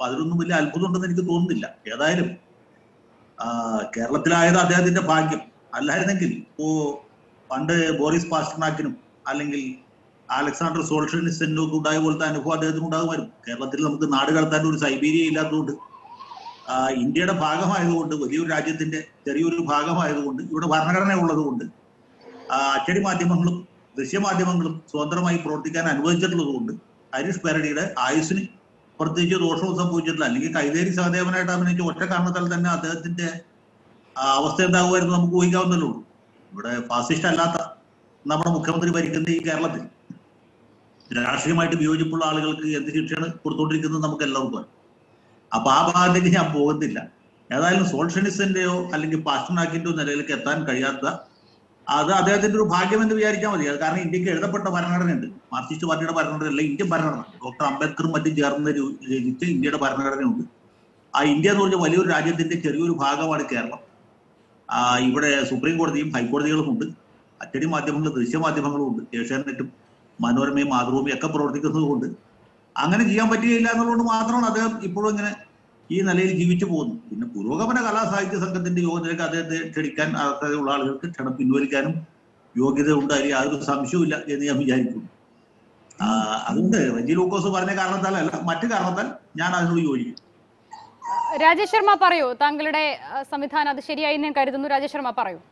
അപ്പൊ അതിലൊന്നും വലിയ അത്ഭുതം ഉണ്ടെന്ന് എനിക്ക് തോന്നുന്നില്ല ഏതായാലും ആ, കേരളത്തിലായത് അദ്ദേഹത്തിന്റെ ഭാഗ്യം അല്ലായിരുന്നെങ്കിൽ ഇപ്പോ പണ്ട് ബോറിസ് പാസ്റ്റർനാക്കിനും അല്ലെങ്കിൽ അലക്സാണ്ടർ സോൾഷനിസനും ഒക്കെ ഉണ്ടായ പോലത്തെ അനുഭവം അദ്ദേഹത്തിന് ഉണ്ടാകുമായിരുന്നു കേരളത്തിൽ നമുക്ക് നാട് കടത്താൻ ഒരു സൈബീരിയ ഇല്ലാത്തതുകൊണ്ട് ആ, ഇന്ത്യയുടെ ഭാഗമായതുകൊണ്ട് വലിയൊരു രാജ്യത്തിന്റെ ചെറിയൊരു ഭാഗമായതുകൊണ്ട് ഇവിടെ ഭരണഘടന ഉള്ളതുകൊണ്ട് ആ, അച്ചടി മാധ്യമങ്ങളും ദൃശ്യമാധ്യമങ്ങളും സ്വതന്ത്രമായി പ്രവർത്തിക്കാൻ അനുവദിച്ചിട്ടുള്ളത് കൊണ്ട് ഹരീഷ് പാരഡിയുടെ ആയുസിന് പ്രത്യേകിച്ച് ദോഷവും സംഭവിച്ചിട്ടില്ല അല്ലെങ്കിൽ കൈതേരി സഹദേവനായിട്ട് അഭിനയിച്ച ഒറ്റ കാരണത്താൽ തന്നെ അദ്ദേഹത്തിന്റെ ആ, അവസ്ഥ എന്താകുമായിരുന്നു നമുക്ക് ഊഹിക്കാവുന്നല്ലോ ഉള്ളൂ ഇവിടെ ഫാസിസ്റ്റ് അല്ലാത്ത നമ്മുടെ മുഖ്യമന്ത്രി ഭരിക്കുന്ന ഈ കേരളത്തിൽ രാഷ്ട്രീയമായിട്ട് വിയോജിപ്പുള്ള ആളുകൾക്ക് എന്ത് ശിക്ഷയാണ് കൊടുത്തുകൊണ്ടിരിക്കുന്നത് നമുക്ക് എല്ലാവർക്കും അറിയാം അപ്പൊ ആ ഭാഗത്തേക്ക് ഞാൻ പോകുന്നില്ല ഏതായാലും സോൾഷനിസിന്റെയോ അല്ലെങ്കിൽ പാസ്റ്റർനാക്കിന്റെയോ നിലയിലേക്ക് എത്താൻ കഴിയാത്ത അത് അദ്ദേഹത്തിന്റെ ഒരു ഭാഗ്യം എന്ന് വിചാരിച്ചാൽ മതി അത് കാരണം ഇന്ത്യക്ക് എഴുതപ്പെട്ട ഭരണഘടനയുണ്ട് മാർക്സിസ്റ്റ് പാർട്ടിയുടെ ഭരണഘടനയല്ല ഇന്ത്യൻ ഭരണഘടന ഡോക്ടർ അംബേദ്കറും മറ്റും ചേർന്ന് രു- രചിച്ച ഇന്ത്യയുടെ ഭരണഘടനയുണ്ട് ആ ഇന്ത്യ എന്ന് പറഞ്ഞ വലിയൊരു രാജ്യത്തിന്റെ ചെറിയൊരു ഭാഗമാണ് കേരളം ആ ഇവിടെ സുപ്രീം കോടതിയും ഹൈക്കോടതികളും ഉണ്ട് അച്ചടി മാധ്യമങ്ങളും ദൃശ്യമാധ്യമങ്ങളും ഉണ്ട് ഏഷ്യാനെറ്റും മനോരമയും മാതൃഭൂമിയും ഒക്കെ പ്രവർത്തിക്കുന്നത് കൊണ്ട് അങ്ങനെ ചെയ്യാൻ പറ്റുകയില്ല എന്നുള്ളത് മാത്രമാണ് അദ്ദേഹം ഇപ്പോഴും ഇങ്ങനെ ഈ നിലയിൽ ജീവിച്ചു പോകുന്നത് പിന്നെ പുരോഗമന കലാസാഹിത്യ സംഘത്തിന്റെ യോഗ്യതയിലേക്ക് അദ്ദേഹത്തെ ക്ഷണിക്കാൻ അർഹതയുള്ള ആളുകൾക്ക് ക്ഷണം പിൻവലിക്കാനും യോഗ്യത ഉണ്ട് അതിൽ യാതൊരു സംശയവുമില്ല എന്ന് ഞാൻ വിചാരിക്കുന്നു ആ, അതുകൊണ്ട് റെജി ലൂക്കോസ് പറഞ്ഞ കാരണത്താലല്ല മറ്റു കാരണത്താൽ ഞാൻ അതിനോട് യോജിക്കും രാജേഷ് ശർമ്മ പറയൂ താങ്കളുടെ ആ, സംവിധാനം അത് ശരിയായി ഞാൻ കരുതുന്നു രാജേഷ് ശർമ്മ പറയൂ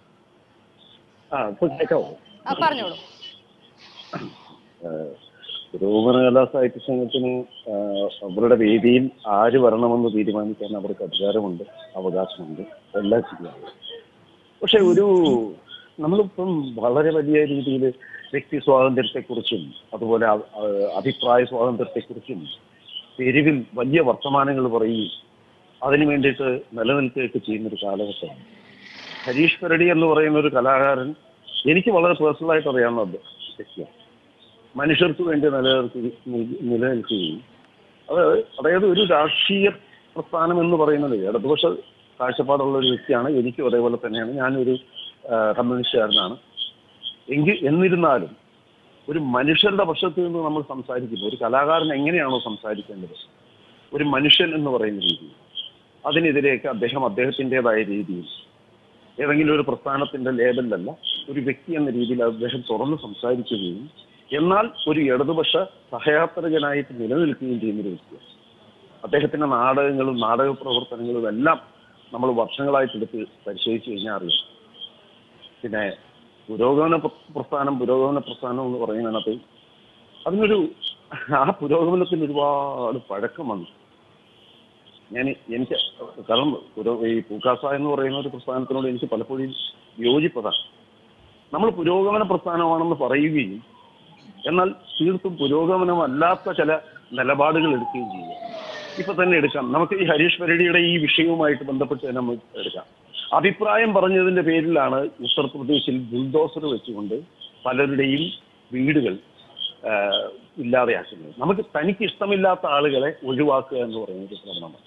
ആ ഇപ്പൊ കേൾക്കാവോ ആ, പറഞ്ഞോളൂ പുരോഗമന കലാ സാഹിത്യ സംഘത്തിന് ആ, അവരുടെ വേദിയിൽ ആര് വരണമെന്ന് തീരുമാനിക്കാൻ അവർക്ക് അധികാരമുണ്ട് അവകാശമുണ്ട് എല്ലാം ചെയ്യാം പക്ഷെ ഒരു നമ്മളിപ്പം വളരെ വലിയ രീതിയിൽ വ്യക്തി സ്വാതന്ത്ര്യത്തെക്കുറിച്ചും അതുപോലെ അ- ആ, അഭിപ്രായ സ്വാതന്ത്ര്യത്തെക്കുറിച്ചും തെരുവിൽ വലിയ വർത്തമാനങ്ങൾ പറയുകയും അതിനു വേണ്ടിയിട്ട് നിലനിൽക്കുകയൊക്കെ ചെയ്യുന്ന ഒരു കാലഘട്ടമാണ് ഹരീഷ് പെരടി എന്ന് പറയുന്ന ഒരു കലാകാരൻ എനിക്ക് വളരെ പേഴ്സണലായിട്ട് അറിയാവുന്ന ഒരു വ്യക്തിയാണ് മനുഷ്യർക്ക് വേണ്ടി നിലനിർത്തി നിലനിൽക്കുകയും അത് അതായത് ഒരു രാഷ്ട്രീയ പ്രസ്ഥാനം എന്ന് പറയുന്നത് ഇടതുപക്ഷ കാഴ്ചപ്പാടുള്ള ഒരു വ്യക്തിയാണ് എനിക്കും അതേപോലെ തന്നെയാണ് ഞാനൊരു ആ, കമ്മ്യൂണിസ്റ്റുകാരനാണ് എങ്കിൽ എന്നിരുന്നാലും ഒരു മനുഷ്യരുടെ പക്ഷത്ത് നിന്ന് നമ്മൾ സംസാരിക്കുമ്പോൾ ഒരു കലാകാരൻ എങ്ങനെയാണോ സംസാരിക്കേണ്ടത് ഒരു മനുഷ്യൻ എന്ന് പറയുന്ന രീതിയിൽ അതിനെതിരെയൊക്കെ അദ്ദേഹം അദ്ദേഹത്തിൻ്റെതായ രീതിയിൽ ഏതെങ്കിലും ഒരു പ്രസ്ഥാനത്തിന്റെ ലേബലിലല്ല ഒരു വ്യക്തി എന്ന രീതിയിൽ അദ്ദേഹം തുറന്ന് സംസാരിക്കുകയും എന്നാൽ ഒരു ഇടതുപക്ഷ സഹയാത്രികനായിട്ട് നിലനിൽക്കുകയും ചെയ്യുന്ന ഒരു വ്യക്തിയാണ് അദ്ദേഹത്തിന്റെ നാടകങ്ങളും നാടക പ്രവർത്തനങ്ങളും എല്ലാം നമ്മൾ വർഷങ്ങളായിട്ട് എടുത്ത് പരിശോധിച്ചു കഴിഞ്ഞാൽ അറിയാം പിന്നെ പുരോഗമന പ്ര- പ്രസ്ഥാനം പുരോഗമന പ്രസ്ഥാനം എന്ന് പറയുന്നത് അതിനൊരു ആ പുരോഗമനത്തിന് ഒരുപാട് പഴക്കം വന്നു ഞാൻ എനിക്ക് കാരണം പുരോ ഈ പൂക്കാസ എന്ന് പറയുന്ന ഒരു പ്രസ്ഥാനത്തിനോട് എനിക്ക് പലപ്പോഴും യോജിപ്പതാണ് നമ്മൾ പുരോഗമന പ്രസ്ഥാനമാണെന്ന് പറയുകയും എന്നാൽ തീർത്തും പുരോഗമനമല്ലാത്ത ചില നിലപാടുകൾ എടുക്കുകയും ചെയ്യുക ഇപ്പൊ തന്നെ എടുക്കാം നമുക്ക് ഈ ഹരീഷ് പരടിയുടെ ഈ വിഷയവുമായിട്ട് ബന്ധപ്പെട്ട് തന്നെ നമുക്ക് എടുക്കാം അഭിപ്രായം പറഞ്ഞതിന്റെ പേരിലാണ് ഉത്തർപ്രദേശിൽ ബുൾഡോസർ വെച്ചുകൊണ്ട് പലരുടെയും വീടുകൾ ആ, ഇല്ലാതെയാക്കുന്നത് നമുക്ക് തനിക്ക് ഇഷ്ടമില്ലാത്ത ആളുകളെ ഒഴിവാക്കുക എന്ന് പറയുന്നത് ഒരു പ്രകടനമാണ്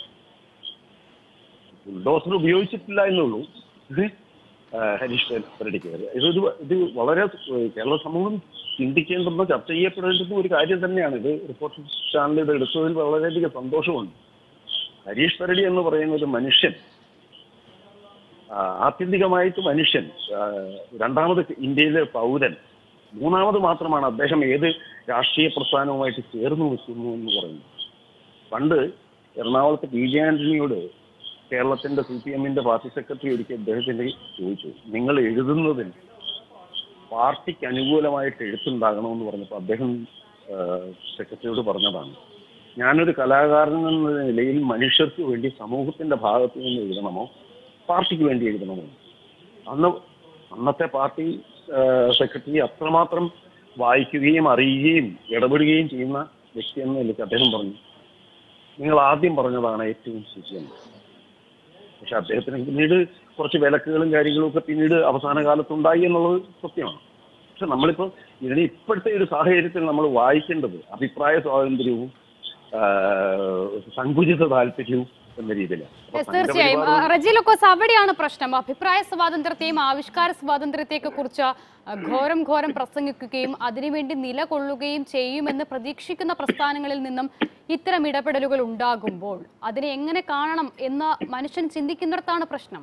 ബുൾഡോസർ ഉപയോഗിച്ചിട്ടില്ല എന്നുള്ളൂ ഇത് ആ, ഹരീഷ് പരടിക്ക് ഇതൊരു ഇത് വളരെ ഏഹ്, കേരള സമൂഹം ചിന്തിക്കേണ്ടുന്ന ചർച്ച ചെയ്യപ്പെടേണ്ടുന്ന ഒരു കാര്യം തന്നെയാണ് ഇത് റിപ്പോർട്ടർ ചാനൽ ഇത് എടുത്തതിൽ വളരെയധികം സന്തോഷമുണ്ട് ഹരീഷ് പരടി എന്ന് പറയുന്ന ഒരു മനുഷ്യൻ ആ, ആത്യന്തികമായിട്ട് മനുഷ്യൻ ആ, രണ്ടാമത് ഇന്ത്യയിലെ പൗരൻ മൂന്നാമത് മാത്രമാണ് അദ്ദേഹം ഏത് രാഷ്ട്രീയ പ്രസ്ഥാനവുമായിട്ട് ചേർന്ന് നിൽക്കുന്നു എന്ന് പറയുന്നത് പണ്ട് എറണാകുളത്ത് പി ജെ ആന്റണിയോട് കേരളത്തിന്റെ സി പി എമ്മിന്റെ പാർട്ടി സെക്രട്ടറി ഒരിക്കൽ അദ്ദേഹത്തിന്റെ ചോദിച്ചു നിങ്ങൾ എഴുതുന്നതിൽ പാർട്ടിക്ക് അനുകൂലമായിട്ട് എഴുത്തുണ്ടാകണമെന്ന് പറഞ്ഞപ്പോൾ അദ്ദേഹം ആ, സെക്രട്ടറിയോട് പറഞ്ഞതാണ് ഞാനൊരു കലാകാരൻ എന്ന നിലയിൽ മനുഷ്യർക്ക് വേണ്ടി സമൂഹത്തിന്റെ ഭാഗത്ത് നിന്ന് എഴുതണമോ പാർട്ടിക്ക് വേണ്ടി എഴുതണമോ അന്ന് അന്നത്തെ പാർട്ടി ആ, സെക്രട്ടറി അത്രമാത്രം വായിക്കുകയും അറിയുകയും ഇടപെടുകയും ചെയ്യുന്ന വ്യക്തി എന്ന നിലയ്ക്ക് അദ്ദേഹം പറഞ്ഞു നിങ്ങൾ ആദ്യം പറഞ്ഞതാണ് ഏറ്റവും ശരിയെന്ന് പക്ഷെ അദ്ദേഹത്തിന് പിന്നീട് കുറച്ച് വിലക്കുകളും കാര്യങ്ങളും ഒക്കെ പിന്നീട് അവസാന കാലത്തുണ്ടായി എന്നുള്ളത് സത്യമാണ് പക്ഷെ നമ്മളിപ്പോൾ ഇതിന് ഇപ്പോഴത്തെ ഒരു സാഹചര്യത്തിൽ നമ്മൾ വായിക്കേണ്ടത് അഭിപ്രായ സ്വാതന്ത്ര്യവും ആ, സങ്കുചിത താല്പര്യവും എന്ന രീതിയിലാണ് അപ്പൊ Yes, സംഘപരിവാർ തീർച്ചയായും ആ, റജി ലൂക്കോസ് അവിടെയാണ് പ്രശ്നം അഭിപ്രായ സ്വാതന്ത്ര്യത്തെയും ആവിഷ്കാര സ്വാതന്ത്ര്യത്തെയൊക്കെ കുറിച്ച് ആ, ഘോരം ഘോരം പ്രസംഗിക്കുകയും അതിനുവേണ്ടി നിലകൊള്ളുകയും ചെയ്യുമെന്ന് പ്രതീക്ഷിക്കുന്ന പ്രസ്ഥാനങ്ങളിൽ നിന്നും ഇത്തരം ഇടപെടലുകൾ ഉണ്ടാകുമ്പോൾ അതിനെ എങ്ങനെ കാണണം എന്ന് മനുഷ്യൻ ചിന്തിക്കുന്നിടത്താണ് പ്രശ്നം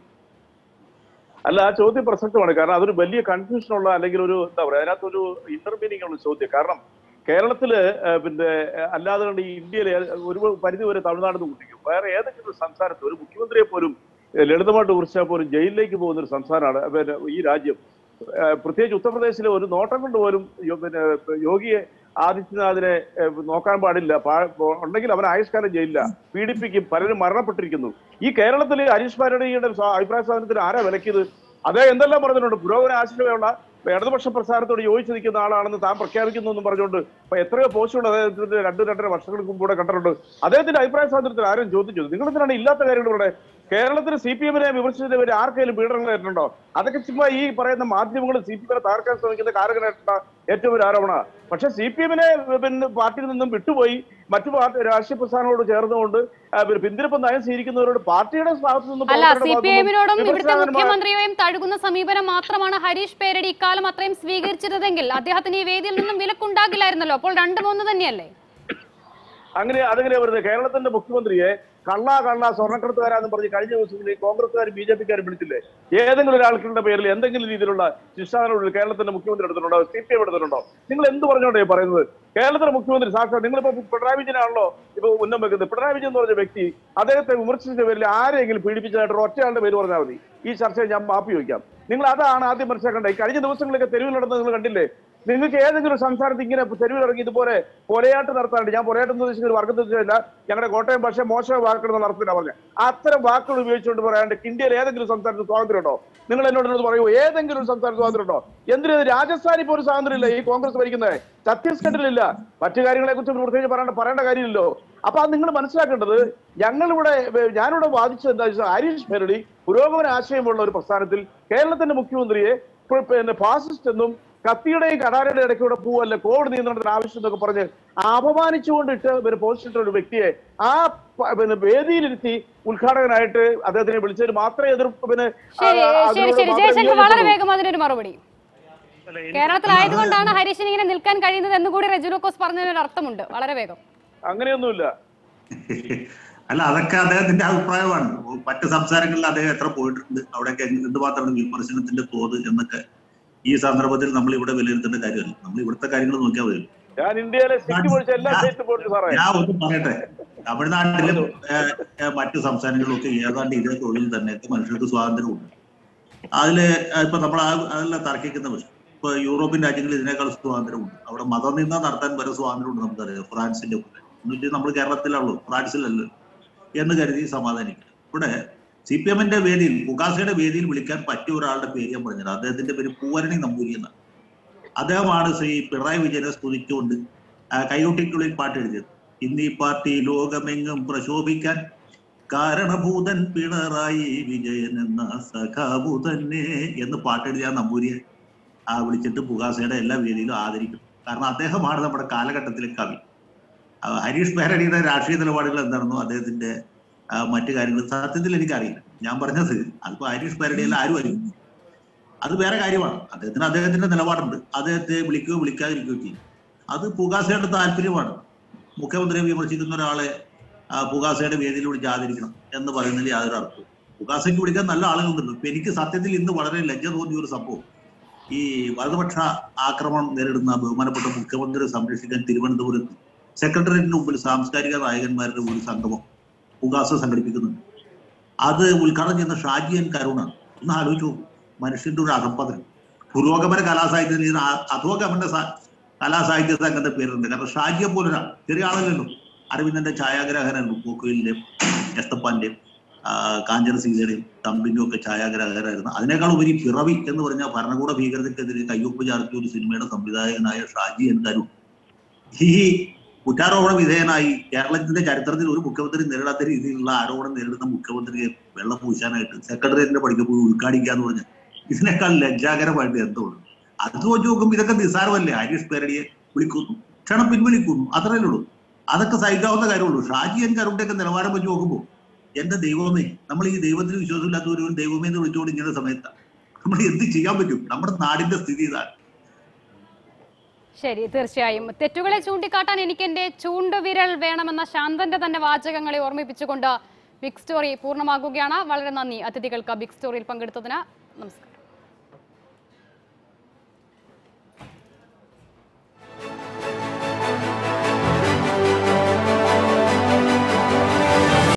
അല്ല ആ ചോദ്യം പ്രസക്തമാണ് കാരണം അതൊരു വലിയ കൺഫ്യൂഷൻ ഉള്ള അല്ലെങ്കിൽ ഒരു എന്താ പറയുക അതിനകത്തൊരു ഇന്റർമീനിങ് ഉള്ള ചോദ്യം കാരണം കേരളത്തില് ഏഹ്, പിന്നെ ഏഹ്, അല്ലാതെ കണ്ട് ഈ ഇന്ത്യയിലെ ഒരു പരിധി വരെ തമിഴ്നാട് കുട്ടിക്കും വേറെ ഏതെങ്കിലും ഒരു സംസ്ഥാനത്ത് ഒരു മുഖ്യമന്ത്രിയെ പോലും ഏഹ്, ലളിതമായിട്ട് കുറിച്ചാൽ പോലും ജയിലിലേക്ക് പോകുന്ന ഒരു സംസ്ഥാനമാണ് പിന്നെ ഈ രാജ്യം ഏഹ്, പ്രത്യേകിച്ച് ഉത്തർപ്രദേശിലെ ഒരു നോട്ടം കൊണ്ട് പോലും യോ- പിന്നെ യോഗിയെ ആദിത്യനാഥിനെ ഏഹ്, നോക്കാൻ പാടില്ല പാ- ഉണ്ടെങ്കിൽ അവൻ ആയുഷ്കാലം ജയിലില്ല പീഡിപ്പിക്കും പലരും മരണപ്പെട്ടിരിക്കുന്നു ഈ കേരളത്തിൽ ഹരീഷ് പാരടിയുടെ സ്വാ- അഭിപ്രായ സ്വാതന്ത്ര്യത്തിന് ആരാ വിലക്കിയത് അദ്ദേഹം എന്തെല്ലാം പറഞ്ഞിട്ടുണ്ട് പുരോഗമന ആശയമുള്ള ഇടതുപക്ഷ പ്രസ്ഥാനത്തോട് യോജിച്ച് നിൽക്കുന്ന ആളാണെന്ന് താൻ പ്രഖ്യാപിക്കുന്നു എന്നും പറഞ്ഞുകൊണ്ട് ഇപ്പൊ എത്രയോ പോസ്റ്റുകൾ അദ്ദേഹത്തിന്റെ രണ്ട് രണ്ടര വർഷങ്ങൾക്ക് മുമ്പ് കൂടെ കണ്ടിട്ടുണ്ട് അദ്ദേഹത്തിന്റെ അഭിപ്രായ സ്വാതന്ത്ര്യത്തിൽ ആരും ചോദിച്ചു നിങ്ങൾ എന്തിനാണ് ഇല്ലാത്ത കാര്യങ്ങൾ ഇവിടെ കേരളത്തിൽ സി പി എമ്മിനെ വിമർശിച്ചതിന് പേര് ആർക്കെങ്കിലും പീഡനം നേരിട്ടുണ്ടോ അതൊക്കെ ചുമ്മാ ഈ പറയുന്ന മാധ്യമങ്ങൾ സി പി എമ്മിനെ തകർക്കാൻ ശ്രമിക്കുന്ന കാരകനായിട്ടുള്ള ഏറ്റവും ഒരു ആരോപണ പക്ഷെ സി പി എമ്മിനെ പിന്നെ പാർട്ടിയിൽ നിന്നും വിട്ടുപോയി മറ്റു പാർട്ടി രാഷ്ട്രീയ പ്രസ്ഥാനങ്ങളോട് ചേർന്നുകൊണ്ട് ആ, പിന്നെ പിന്തിരിപ്പ് നയം സ്വീകരിക്കുന്നവരോട് പാർട്ടിയുടെ ഭാഗത്തു നിന്നും അല്ല സി പ്രവർത്തകരുടെ പി ഭാഗത്തു എമ്മിനോടും നിന്നും ഇവിടുത്തെ വിമർശനങ്ങൾ മുഖ്യമന്ത്രിയെയും തഴുകുന്ന സമീപനം മാത്രമാണ് ഹരീഷ് പേരടി ഇക്കാലം അത്രയും സ്വീകരിച്ചിരുന്നെങ്കിൽ അദ്ദേഹത്തിന് ഈ വേദിയിൽ നിന്നും വിലക്കുണ്ടാകില്ലായിരുന്നല്ലോ അപ്പോൾ രണ്ടും ഒന്ന് തന്നെയല്ലേ അങ്ങനെ അതെങ്ങനെ വരുന്നത് കേരളത്തിന്റെ മുഖ്യമന്ത്രിയെ കള്ള കള്ള സ്വർണ്ണക്കടത്തുകാരാന്ന് പറഞ്ഞ് കഴിഞ്ഞ ദിവസങ്ങളിൽ കോൺഗ്രസ്സുകാരും ബി ജെ പിക്കാരും വിളിച്ചില്ലേ ഏതെങ്കിലും ഒരാൾക്കുടെ പേരിൽ എന്തെങ്കിലും രീതിയിലുള്ള ശിക്ഷാനോട് കേരളത്തിന്റെ മുഖ്യമന്ത്രി എടുത്തിട്ടുണ്ടോ സി പി എം എടുത്തിട്ടുണ്ടോ നിങ്ങൾ എന്ത് പറഞ്ഞോണ്ടേ പറയുന്നത് കേരളത്തിലെ മുഖ്യമന്ത്രി സാക്ഷാത് നിങ്ങളിപ്പോ പിണറായി വിജയനാണല്ലോ ഇപ്പൊ ഉന്നം വെക്കുന്നത് പിണറായി വിജയൻ എന്ന് പറഞ്ഞ വ്യക്തി അദ്ദേഹത്തെ വിമർശിച്ച പേരിൽ ആരെങ്കിലും പീഡിപ്പിച്ചതായിട്ട് ഒരു ഒറ്റയാളുടെ പേര് പറഞ്ഞാൽ മതി ഈ ചർച്ചയിൽ ഞാൻ മാപ്പി ചോദിക്കാം നിങ്ങൾ അതാണ് ആദ്യം മനസ്സിലാക്കേണ്ടത് ഈ കഴിഞ്ഞ ദിവസങ്ങളിലൊക്കെ തെരുവിൽ നടന്നത് നിങ്ങൾ കണ്ടില്ലേ നിങ്ങൾക്ക് ഏതെങ്കിലും ഒരു സംസ്ഥാനത്ത് ഇങ്ങനെ തെരുവിൽ ഇറങ്ങി ഇതുപോലെ കൊലയാട്ട് നടത്താണ്ട് ഞാൻ കൊലയാട്ട് എന്ന് ഉദ്ദേശിക്കുന്ന ഒരു വർഗത്തിൽ ഉദ്ദേശിച്ചില്ല ഞങ്ങളുടെ കോട്ടയം ഭാഷ മോശം വാക്കുകൾ നടത്തില്ല പറഞ്ഞത് അത്തരം വാക്കുകൾ ഉപയോഗിച്ചുകൊണ്ട് പറയാണ്ട് ഇന്ത്യയിൽ ഏതെങ്കിലും സംസ്ഥാനത്ത് സ്വാതന്ത്ര്യം ഉണ്ടോ നിങ്ങൾ എന്നോട് എന്നോട് പറയൂ ഏതെങ്കിലും ഒരു സംസ്ഥാനത്ത് സ്വാതന്ത്ര്യം ഉണ്ടോ എന്തിനു രാജസ്ഥാനിൽ ഇപ്പോൾ ഒരു സ്വാതന്ത്ര്യം ഇല്ല ഈ കോൺഗ്രസ് ഭരിക്കുന്നത് ഛത്തീസ്ഗഡിലില്ല മറ്റു കാര്യങ്ങളെ കുറിച്ച് പ്രത്യേകിച്ച് പറയേണ്ട പറയേണ്ട കാര്യമില്ലല്ലോ അപ്പൊ അത് നിങ്ങൾ മനസ്സിലാക്കേണ്ടത് ഞങ്ങളിവിടെ ഏർ, ഞാനിവിടെ വാദിച്ചത് എന്താ വെച്ചാൽ ഹരീഷ് മെരടി പുരോഗമന ആശയമുള്ള ഒരു പ്രസ്ഥാനത്തിൽ കേരളത്തിന്റെ മുഖ്യമന്ത്രിയെ ഇപ്പൊ പിന്നെ ഫാസിസ്റ്റ് എന്നും കത്തിയുടെയും കടാരയുടെ ഇടയ്ക്കൂടെ പോവല്ല കോവിഡ് നിയന്ത്രണത്തിന് ആവശ്യം എന്നൊക്കെ പറഞ്ഞ് അപമാനിച്ചുകൊണ്ട് ഇട്ട് പിന്നെ പോസ്റ്റ് ഇട്ട ഒരു വ്യക്തിയെ ആ പ- പിന്നെ വേദിയിലിരുത്തി ഉദ്ഘാടകനായിട്ട് അദ്ദേഹത്തിനെ വിളിച്ചതിന് മാത്രമേ എതിർപ്പ് പിന്നെ ആ, ശരി ശരി അതിനോട് ശരി മാത്രമേ ജയശങ്കർ വളരെ വിയോജിപ്പുള്ളൂ. വേഗം അതിനൊരു മറുപടി കേരളത്തിലായതുകൊണ്ടാണ് ഹരീഷിന് ഇങ്ങനെ നിൽക്കാൻ കഴിയുന്നത് എന്ന് കൂടി റെജുലോക്കോസ് പറഞ്ഞതിന് ഒരു അർത്ഥമുണ്ട് വളരെ വേഗം അങ്ങനെയൊന്നുമില്ല അല്ല അതൊക്കെ അദ്ദേഹത്തിന്റെ അഭിപ്രായമാണ് മറ്റ് സംസ്ഥാനങ്ങളിൽ അദ്ദേഹം എത്ര പോയിട്ടുണ്ട് അവിടെയൊക്കെ എന്തുമാത്രമാണ് വിമർശനത്തിന്റെ തോത് എന്നൊക്കെ ഈ സന്ദർഭത്തിൽ നമ്മൾ ഇവിടെ വിലയിരുത്തേണ്ട കാര്യമല്ല നമ്മൾ ഇവിടുത്തെ കാര്യങ്ങൾ നോക്കിയാൽ മതി ഞാൻ ഇന്ത്യയിലെ സിറ്റി പൊളിച്ച എല്ലാ സ്റ്റേറ്റും പോയിട്ട് സാറേ ഞാൻ ഒന്ന് പറയട്ടെ തമിഴ്നാട്ടിലും ഏഹ്, ഏഹ്, മറ്റു സംസ്ഥാനങ്ങളിലും ഒക്കെ ഏതാണ്ട് ഇതേ തൊഴിൽ തന്നെ മനുഷ്യർക്ക് സ്വാതന്ത്ര്യമുണ്ട് അതില് ഏഹ്, ഇപ്പൊ നമ്മൾ ആ- അതെല്ലാം തർക്കിക്കുന്ന വിഷയം ഇപ്പൊ യൂറോപ്യൻ രാജ്യങ്ങളിൽ ഇതിനേക്കാൾ സ്വാതന്ത്ര്യമുണ്ട് അവിടെ മതനിന്ദ നടത്താൻ വരെ സ്വാതന്ത്ര്യമുണ്ട് നമുക്കറിയാം ഫ്രാൻസിന്റെ ഒക്കെ എന്നിട്ട് നമ്മൾ കേരളത്തിലാണല്ലോ ഫ്രാൻസിലല്ലോ എന്ന് കരുതി സമാധാനിക്കുക ഇവിടെ സി പി എമ്മിന്റെ വേദിയിൽ ഉകാസയുടെ വേദിയിൽ വിളിക്കാൻ പറ്റിയ ഒരാളുടെ പേര് ഞാൻ പറഞ്ഞത് അദ്ദേഹത്തിന്റെ പേര് പൂവരണി നമ്പൂരി എന്നാണ് അദ്ദേഹമാണ് ശ്രീ പിണറായി വിജയനെ സ്തുതിച്ചുകൊണ്ട് ആ, കൈകൊട്ടിക്കുള്ളിൽ പാട്ട് എഴുതിയത് ഇന്ന് ഈ പാർട്ടി ലോകമെങ്ങും പ്രശോഭിക്കാൻ കാരണഭൂതൻ പിണറായി വിജയൻ എന്ന സഖാവു തന്നെ എന്ന് പാട്ടെഴുതിയ ആ നമ്പൂരിയെ ആ വിളിച്ചിട്ട് പുകാസയുടെ എല്ലാ വേദിയിലും ആദരിക്കും കാരണം അദ്ദേഹമാണ് നമ്മുടെ കാലഘട്ടത്തിലെ കവി ആ, ഹരീഷ് പേരടിയുടെ രാഷ്ട്രീയ നിലപാടുകൾ എന്താണെന്നോ അദ്ദേഹത്തിന്റെ ആ, മറ്റു കാര്യങ്ങൾ സത്യത്തിൽ എനിക്കറിയില്ല ഞാൻ പറഞ്ഞത് അതിപ്പോ ഹരീഷ് പേരടിയല്ല ആരും അറിയും അത് വേറെ കാര്യമാണ് അദ്ദേഹത്തിന് അദ്ദേഹത്തിന്റെ നിലപാടുണ്ട് അദ്ദേഹത്തെ വിളിക്കുകയോ വിളിക്കാതിരിക്കുകയോ ചെയ്യും അത് പുകാസയുടെ താല്പര്യമാണ് മുഖ്യമന്ത്രിയെ വിമർശിക്കുന്ന ഒരാളെ ആ, പുകാസയുടെ വേദിയിൽ വിളിച്ച് ആദരിക്കണം എന്ന് പറയുന്നതിൽ യാതൊരു അർത്ഥവും പുകാസയ്ക്ക് വിളിക്കാൻ നല്ല ആളുകളുണ്ട് ഇപ്പൊ എനിക്ക് സത്യത്തിൽ ഇന്ന് വളരെ ലജ്ജ തോന്നിയ ഒരു സംഭവം ഈ വലതുപക്ഷ ആക്രമണം നേരിടുന്ന ബഹുമാനപ്പെട്ട മുഖ്യമന്ത്രിയെ സംരക്ഷിക്കാൻ തിരുവനന്തപുരത്ത് സെക്രട്ടേറിയറ്റിന് മുമ്പിൽ സാംസ്കാരിക നായകന്മാരുടെ ഒരു സംഗമം പുകാസ സംഘടിപ്പിക്കുന്നുണ്ട് അത് ഉദ്ഘാടനം ചെയ്യുന്ന ഷാജി എൻ കരുണാണ് ഒന്ന് ആലോചിച്ചു നോക്കൂ മനുഷ്യന്റെ ഒരു അധപ്പതനം പുരോഗമന കലാസാഹിത്യത്തിൽ ഇത് അ- അധോഗമന സ- കലാസാഹിത്യ സംഘത്തെ പേരുണ്ട് കാരണം ഷാജിയെ പോലൊരാൾ ചെറിയ ആളല്ലല്ലോ അരവിന്ദന്റെ ഛായാഗ്രാഹകനായിരുന്നു പോക്കുവലിന്റെയും എസ്തപ്പാന്റെയും കാഞ്ചന സീതയുടെയും തമ്പിന്റെയും ഒക്കെ ഛായാഗ്രാഹകരായിരുന്നു അതിനേക്കാൾ ഉപരി പിറവി എന്ന് പറഞ്ഞ ഭരണകൂട ഭീകരതയ്ക്കെതിരെ കയ്യൊപ്പ് ചാർത്തിയ ഒരു സിനിമയുടെ സംവിധായകനായ ഷാജി എൻ കരു ഈ കുറ്റാരോപണ വിധേയനായി കേരളത്തിന്റെ ചരിത്രത്തിൽ ഒരു മുഖ്യമന്ത്രി നേരിടാത്ത രീതിയിലുള്ള ആരോപണം നേരിടുന്ന മുഖ്യമന്ത്രിയെ വെള്ളം പൂശാനായിട്ട് സെക്രട്ടേറിയറ്റിന്റെ പഠിக்க പോയി ഉദ്ഘാടിക്കാന്ന് പറഞ്ഞ ഇതിനേക്കാൾ ലജ്ജാകരമായിട്ട് എന്തോളൂ അത് വെച്ച് നോക്കുമ്പോൾ ഇതൊക്കെ നിസ്സാരമല്ലേ ഹരീഷ് പേരടിയെ വിളിക്കുന്നു ക്ഷണം പിൻവലിക്കുന്നു അത്രയേ ഉള്ളൂ അതൊക്കെ സഹിക്കാവുന്ന കാര്യമുള്ളൂ ഷാജി എൻ കരുണിന്റെ ഒക്കെ നിലവാരം വെച്ച് നോക്കുമ്പോൾ എന്റെ ദൈവമേ നമ്മൾ ഈ ദൈവത്തിന് വിശ്വാസമില്ലാത്ത ഒരു ദൈവമേ എന്ന് വിളിച്ചുകൊണ്ട് ഇങ്ങനെ സമയത്താണ് നമ്മൾ എന്ത് ചെയ്യാൻ പറ്റും നമ്മുടെ നാടിന്റെ സ്ഥിതി ഇതാണ് ശരി തീർച്ചയായും തെറ്റുകളെ ചൂണ്ടിക്കാട്ടാൻ എനിക്ക് എന്റെ ചൂണ്ടുവിരൽ വേണമെന്ന ശാന്തന്റെ തന്നെ വാചകങ്ങളെ ഓർമ്മിപ്പിച്ചുകൊണ്ട് ബിഗ് സ്റ്റോറി പൂർണ്ണമാകുകയാണ് വളരെ നന്ദി അതിഥികൾക്ക് ബിഗ് സ്റ്റോറിയിൽ പങ്കെടുത്തതിന് നമസ്കാരം